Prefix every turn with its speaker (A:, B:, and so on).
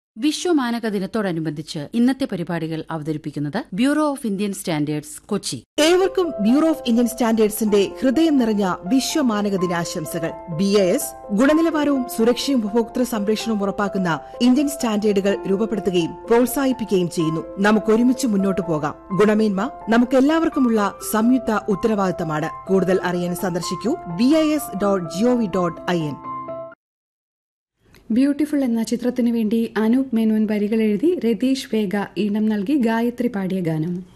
A: വിശ്വമാനക ദിനത്തോടനുബന്ധിച്ച് ഇന്നത്തെ പരിപാടികൾ അവതരിപ്പിക്കുന്നത് bureau of Indian standards Kochi
B: ഏവർക്കും ബ്യൂറോ ഓഫ് ഇന്ത്യൻ സ്റ്റാൻഡേർഡ്സിന്റെ ഹൃദയം നിറഞ്ഞ വിശ്വമാനക ദിനാശംസകൾ ബി ഐ എസ് ഗുണനിലവാരവും സുരക്ഷയും ഉപഭോക്തൃ സംരക്ഷണവും ഉറപ്പാക്കുന്ന ഇന്ത്യൻ സ്റ്റാൻഡേർഡുകൾ രൂപപ്പെടുത്തുകയും പ്രോത്സാഹിപ്പിക്കുകയും ചെയ്യുന്നു നമുക്ക് ഒരുമിച്ച് മുന്നോട്ടു പോകാം ഗുണമേന്മ നമുക്കെല്ലാവർക്കുമുള്ള സംയുക്ത ഉത്തരവാദിത്തമാണ് കൂടുതൽ അറിയാൻ സന്ദർശിക്കൂ B I S dot G O V dot I N
C: beautiful എന്ന ചിത്രത്തിനു വേണ്ടി അനൂപ് മേനോൻ വരികൾ എഴുതി രതീഷ് വേഗ ഈണം നൽകി ഗായത്രി പാടിയ ഗാനം